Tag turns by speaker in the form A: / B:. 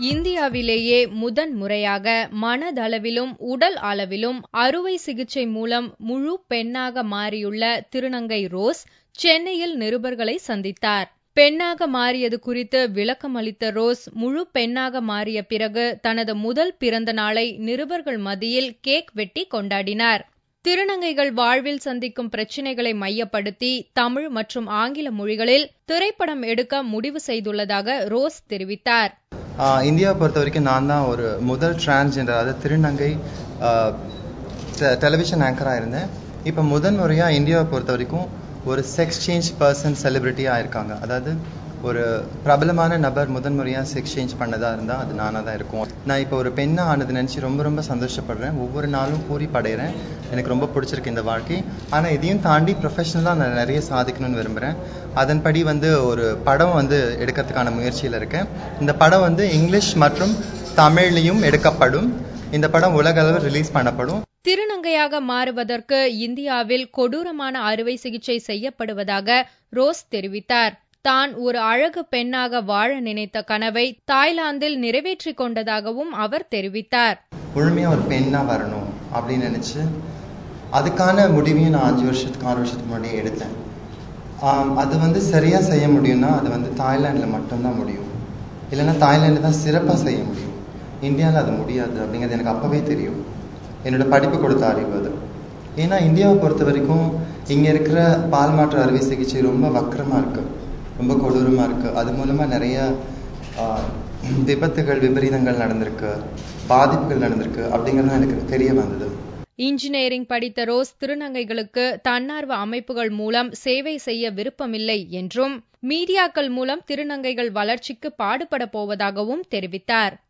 A: இந்தியாவிலேயே முதன் முறையாக மனதளவிலும் உடல் அளவிலும் அறுவை சிகிச்சை மூலம் முழு பெண்ணாக மாறியுள்ள திருநங்கை ரோஸ் சென்னையில் நிருபர்களை சந்தித்தார் பெண்ணாக மாறியது குறித்து விளக்கம் அளித்த ரோஸ் முழு பெண்ணாக மாறிய பிறகு தனது முதல் பிறந்த நாளை நிருபர்கள் மத்தியில் கேக் வெட்டி கொண்டாடினார் திருநங்கைகள் வாழ்வில் சந்திக்கும் பிரச்சினைகளை மையப்படுத்தி தமிழ் மற்றும் ஆங்கில மொழிகளில் திரைப்படம் எடுக்க முடிவு செய்துள்ளதாக ரோஸ் தெரிவித்தார்
B: இந்தியாவை பொறுத்த வரைக்கும் நான் தான் ஒரு முதல் டிரான்ஸ்ஜெண்டர் அதாவது திருநங்கை டெலிவிஷன் ஆங்கராக இருந்தேன் இப்போ முதன் முறையாக இந்தியாவை பொறுத்த வரைக்கும் ஒரு செக்ஸ் சேஞ்ச் பர்சன் செலிபிரிட்டியாக இருக்காங்க அதாவது ஒரு பிரபலமான நபர் முதன் முறையாக செக்ஸ் சேஞ்ச் பண்ணதாக இருந்தால் அது நானாக தான் இருக்கும் நான் இப்போ ஒரு பெண்ணாக ஆனது நினச்சி ரொம்ப ரொம்ப சந்தோஷப்படுறேன் ஒவ்வொரு நாளும் பூரி படைகிறேன் எனக்கு ரொம்ப பிடிச்சிருக்கு இந்த வாழ்க்கை ஆனால் இதையும் தாண்டி ப்ரொஃபஷனலாக நான் நிறைய சாதிக்கணும்னு விரும்புகிறேன் அதன்படி வந்து ஒரு படம் வந்து எடுக்கிறதுக்கான முயற்சியில் இருக்கேன் இந்த படம் வந்து இங்கிலீஷ் மற்றும் தமிழ்லையும் எடுக்கப்படும் இந்த படம் உலக அளவில் ரிலீஸ் பண்ணப்படும்
A: திருநங்கையாக மாறுவதற்கு இந்தியாவில் கொடூரமான அறுவை சிகிச்சை செய்யப்படுவதாக ரோஸ் தெரிவித்தார் தான் ஒரு அழகு பெண்ணாக வாழ நினைத்த கனவை தாய்லாந்தில் நிறைவேற்றிக் கொண்டதாகவும் அவர் தெரிவித்தார்
B: முழுமையா ஒரு பெண்ணா வரணும் அப்படின்னு நினைச்சு அதுக்கான முடிவையும் நான் அஞ்சு வருஷத்துக்கு ஆறு வருஷத்துக்கு முன்னாடியே எடுத்தேன் அது வந்து சரியா செய்ய முடியும்னா அது வந்து தாய்லாந்துல மட்டும்தான் முடியும் இல்லைன்னா தாய்லாந்து தான் சிறப்பா செய்ய முடியும் இந்தியாவில் அது முடியாது அப்படிங்கிறது எனக்கு அப்பவே தெரியும் என்னோட படிப்பு கொடுத்த அறிவு அது ஏன்னா இந்தியாவை பொறுத்த வரைக்கும் இங்க இருக்கிற பால் மாற்று அறுவை சிகிச்சை ரொம்ப வக்கரமா இருக்கு ரொம்ப கொடூரமா இருக்கு அது மூலமா நிறைய விபத்துகள் விபரீதங்கள் நடந்திருக்கு பாதிப்புகள் நடந்திருக்கு அப்படிங்கிறது எனக்கு தெரிய வந்தது
A: இன்ஜினியரிங் படித்த ரோஸ் திருநங்கைகளுக்கு தன்னார்வ அமைப்புகள் மூலம் சேவை செய்ய விருப்பமில்லை என்றும் மீடியாக்கள் மூலம் திருநங்கைகள் வளர்ச்சிக்கு பாடுபட போவதாகவும் தெரிவித்தார்